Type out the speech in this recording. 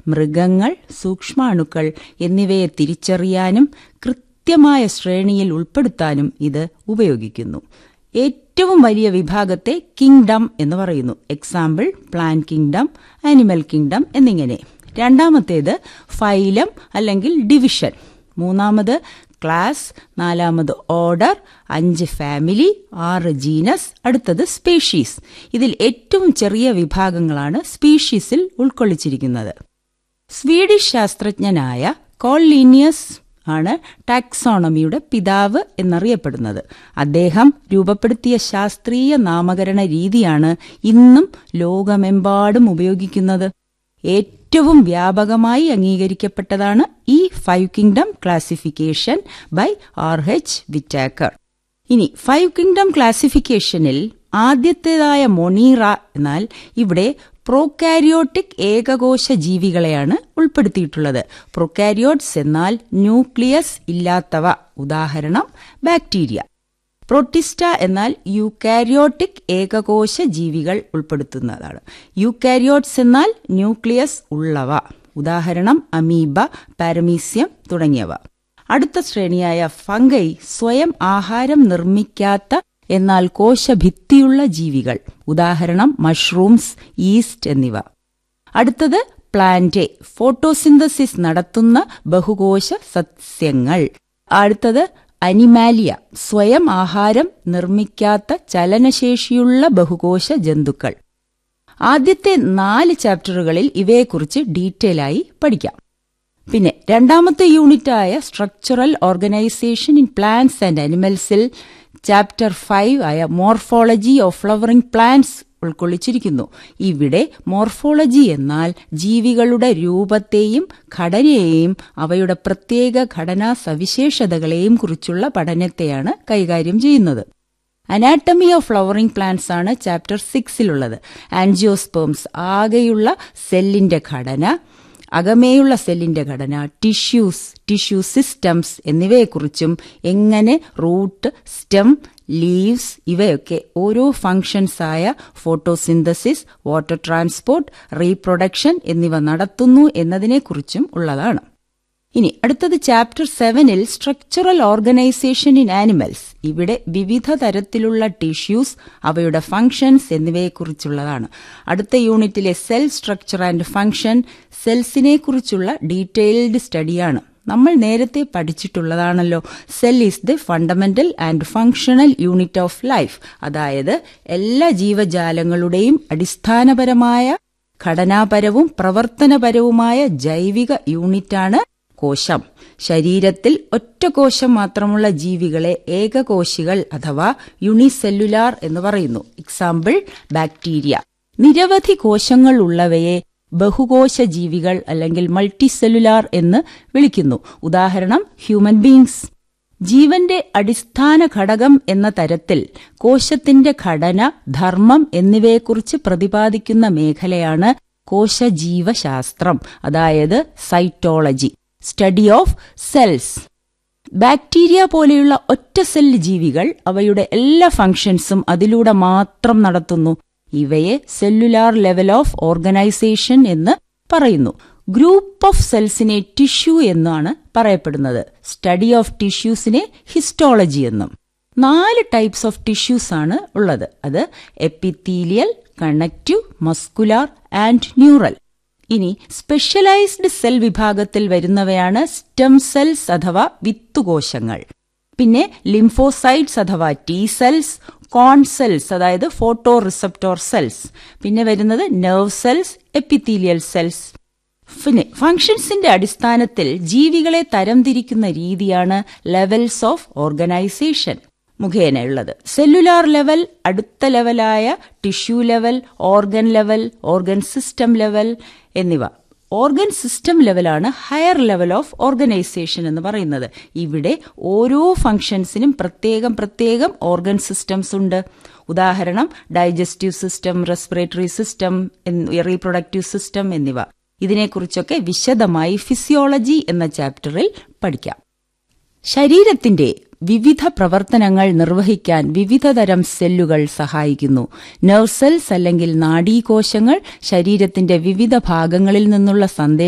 മൃഗങ്ങൾ സൂക്ഷ്മാണുക്കൾ എന്നിവയെ തിരിച്ചറിയാനും കൃത്യമായ ശ്രേണിയിൽ ഉൾപ്പെടുത്താനും ഇത് ഉപയോഗിക്കുന്നു ഏറ്റവും വലിയ വിഭാഗത്തെ കിങ്ഡം എന്ന് പറയുന്നു example plant kingdom animal kingdom എന്നിങ്ങനെ രണ്ടാമത്തേത് ഫൈലം അല്ലെങ്കിൽ ഡിവിഷൻ മൂന്നാമത് ക്ലാസ് നാലാമത് ഓർഡർ അഞ്ച് ഫാമിലി ആറ് ജീനസ് അടുത്തത് സ്പീഷീസ് ഇതിൽ ഏറ്റവും ചെറിയ വിഭാഗങ്ങളാണ് സ്പീഷീസിൽ ഉൾക്കൊള്ളിച്ചിരിക്കുന്നത് സ്വീഡിഷ് ശാസ്ത്രജ്ഞനായ കോളിനിയസ് ആണ് ടാക്സോണമിയുടെ പിതാവ് എന്നറിയപ്പെടുന്നത് അദ്ദേഹം രൂപപ്പെടുത്തിയ ശാസ്ത്രീയ നാമകരണ രീതിയാണ് ഇന്നും ലോകമെമ്പാടും ഉപയോഗിക്കുന്നത് ഏറ്റവും വ്യാപകമായി അംഗീകരിക്കപ്പെട്ടതാണ് ഈ five kingdom classification by R H Whittaker ഇനി ഫൈവ് കിങ്ഡം ക്ലാസിഫിക്കേഷനിൽ ആദ്യത്തേതായ മൊണീറ എന്നാൽ ഇവിടെ പ്രോകാരിയോട്ടിക് ഏകകോശ ജീവികളെയാണ് ഉൾപ്പെടുത്തിയിട്ടുള്ളത് പ്രൊക്കാരിയോട്സ് എന്നാൽ ന്യൂക്ലിയസ് ഇല്ലാത്തവ ഉദാഹരണം ബാക്ടീരിയ പ്രൊട്ടിസ്റ്റ എന്നാൽ യൂക്കാരിയോട്ടിക് ഏകകോശ ജീവികൾ ഉൾപ്പെടുത്തുന്നതാണ് യൂക്കാരിയോട്സ് എന്നാൽ ന്യൂക്ലിയസ് ഉള്ളവ ഉദാഹരണം അമീബ പാരമീസ്യം തുടങ്ങിയവ അടുത്ത ശ്രേണിയായ ഫംഗൈ സ്വയം ആഹാരം നിർമ്മിക്കാത്ത എന്നാൽ കോശഭിത്തിയുള്ള ജീവികൾ ഉദാഹരണം മഷ്റൂംസ് ഈസ്റ്റ് എന്നിവ അടുത്തത് പ്ലാന്റ് ഫോട്ടോസിന്തസിസ് നടത്തുന്ന ബഹുകോശ സസ്യങ്ങൾ അടുത്തത് അനിമാലിയ സ്വയം ആഹാരം നിർമ്മിക്കാത്ത ചലനശേഷിയുള്ള ബഹുകോശ ജന്തുക്കൾ ആദ്യത്തെ നാല് ചാപ്റ്ററുകളിൽ ഇവയെക്കുറിച്ച് ഡീറ്റെയിൽ ആയി പഠിക്കാം പിന്നെ രണ്ടാമത്തെ യൂണിറ്റായ structural organisation in plants and അനിമൽസിൽ ചാപ്റ്റർ ഫൈവ് ആയ മോർഫോളജി ഓഫ് ഫ്ലവറിംഗ് പ്ലാന്റ്സ് ഉൾക്കൊള്ളിച്ചിരിക്കുന്നു ഇവിടെ മോർഫോളജി എന്നാൽ ജീവികളുടെ രൂപത്തെയും ഘടനയെയും അവയുടെ പ്രത്യേക ഘടനാ സവിശേഷതകളെയും കുറിച്ചുള്ള പഠനത്തെയാണ് കൈകാര്യം ചെയ്യുന്നത് അനാട്ടമി ഓഫ് ഫ്ലവറിംഗ് പ്ലാന്റ്സ് ആണ് ചാപ്റ്റർ സിക്സിലുള്ളത് ആൻജിയോസ്പേംസ് ആകെയുള്ള സെല്ലിന്റെ ഘടന അകമേയുള്ള സെല്ലിന്റെ ഘടന ടിഷ്യൂസ് ടിഷ്യൂ സിസ്റ്റംസ് എന്നിവയെക്കുറിച്ചും എങ്ങനെ റൂട്ട് സ്റ്റെം ലീവ്സ് ഇവയൊക്കെ ഓരോ ഫങ്ഷൻസ് ആയ ഫോട്ടോസിന്തസിസ് വാട്ടർ ട്രാൻസ്പോർട്ട് റീപ്രൊഡക്ഷൻ എന്നിവ നടത്തുന്നു എന്നതിനെക്കുറിച്ചും ഉള്ളതാണ് ഇനി അടുത്തത് ചാപ്റ്റർ സെവനിൽ സ്ട്രക്ചറൽ ഓർഗനൈസേഷൻ ഇൻ ആനിമൽസ് ഇവിടെ വിവിധ തരത്തിലുള്ള ടിഷ്യൂസ് അവയുടെ ഫങ്ഷൻസ് എന്നിവയെക്കുറിച്ചുള്ളതാണ് അടുത്ത യൂണിറ്റിലെ സെൽ സ്ട്രക്ചർ ആൻഡ് ഫങ്ഷൻ സെൽസിനെ കുറിച്ചുള്ള ഡീറ്റെയിൽഡ് സ്റ്റഡിയാണ് നമ്മൾ നേരത്തെ പഠിച്ചിട്ടുള്ളതാണല്ലോ cell is the fundamental and functional unit of life അതായത് എല്ലാ ജീവജാലങ്ങളുടെയും അടിസ്ഥാനപരമായ ഘടനാപരവും പ്രവർത്തനപരവുമായ ജൈവിക യൂണിറ്റാണ് കോശം ശരീരത്തിൽ ഒറ്റ കോശം മാത്രമുള്ള ജീവികളെ ഏകകോശികൾ അഥവാ യുണിസെല്ലുലാർ എന്ന് പറയുന്നു എക്സാമ്പിൾ ബാക്ടീരിയ നിരവധി കോശങ്ങൾ ഉള്ളവയെ ബഹുകോശ ജീവികൾ അല്ലെങ്കിൽ മൾട്ടിസെല്ലുലാർ എന്ന് വിളിക്കുന്നു ഉദാഹരണം ഹ്യൂമൻ ബീങ്സ് ജീവന്റെ അടിസ്ഥാന ഘടകം എന്ന തരത്തിൽ കോശത്തിന്റെ ഘടന ധർമ്മം എന്നിവയെക്കുറിച്ച് പ്രതിപാദിക്കുന്ന മേഖലയാണ് കോശജീവശാസ്ത്രം അതായത് cytology study of cells bacteria പോലെയുള്ള ഒറ്റ സെൽ ജീവികൾ അവയുടെ എല്ലാ ഫങ്ഷൻസും അതിലൂടെ മാത്രം നടത്തുന്നു ഇവയെ സെല്ലുലാർ ലെവൽ ഓഫ് ഓർഗനൈസേഷൻ എന്ന് പറയുന്നു ഗ്രൂപ്പ് ഓഫ് സെൽസിനെ ടിഷ്യൂ എന്നാണ് പറയപ്പെടുന്നത് സ്റ്റഡി ഓഫ് ടിഷ്യൂസിനെ ഹിസ്റ്റോളജി എന്നും നാല് ടൈപ്സ് ഓഫ് ടിഷ്യൂസ് ആണ് ഉള്ളത് അത് epithelial connective muscular and neural ഇനി സ്പെഷ്യലൈസ്ഡ് സെൽ വിഭാഗത്തിൽ വരുന്നവയാണ് സ്റ്റെം സെൽസ് അഥവാ വിത്തുകോശങ്ങൾ പിന്നെ ലിംഫോസൈറ്റ്സ് അഥവാ ടി സെൽസ് കോൺ സെൽസ് അതായത് ഫോട്ടോ റിസപ്റ്റോർ സെൽസ് പിന്നെ വരുന്നത് നെർവ് സെൽസ് എപ്പിത്തീലിയൽ സെൽസ് പിന്നെ ഫങ്ഷൻസിന്റെ അടിസ്ഥാനത്തിൽ ജീവികളെ തരംതിരിക്കുന്ന രീതിയാണ് ലെവൽസ് ഓഫ് ഓർഗനൈസേഷൻ മുഖേനയുള്ളത് സെല്ലുലാർ ലെവൽ അടുത്ത ലെവലായ tissue level organ level organ system level എന്നിവ ഓർഗൻ സിസ്റ്റം ലെവലാണ് ഹയർ ലെവൽ ഓഫ് ഓർഗനൈസേഷൻ എന്ന് പറയുന്നത് ഇവിടെ ഓരോ ഫങ്ഷൻസിനും പ്രത്യേകം പ്രത്യേകം ഓർഗൻ സിസ്റ്റംസ് ഉണ്ട് ഉദാഹരണം digestive system respiratory system reproductive system എന്നിവ ഇതിനെക്കുറിച്ചൊക്കെ വിശദമായി ഫിസിയോളജി എന്ന ചാപ്റ്ററിൽ പഠിക്കാം ശരീരത്തിന്റെ വിവിധ പ്രവർത്തനങ്ങൾ നിർവഹിക്കാൻ വിവിധതരം സെല്ലുകൾ സഹായിക്കുന്നു നെർവ് സെൽസ് അല്ലെങ്കിൽ നാഡീകോശങ്ങൾ ശരീരത്തിന്റെ വിവിധ ഭാഗങ്ങളിൽ നിന്നുള്ള സന്ദേശം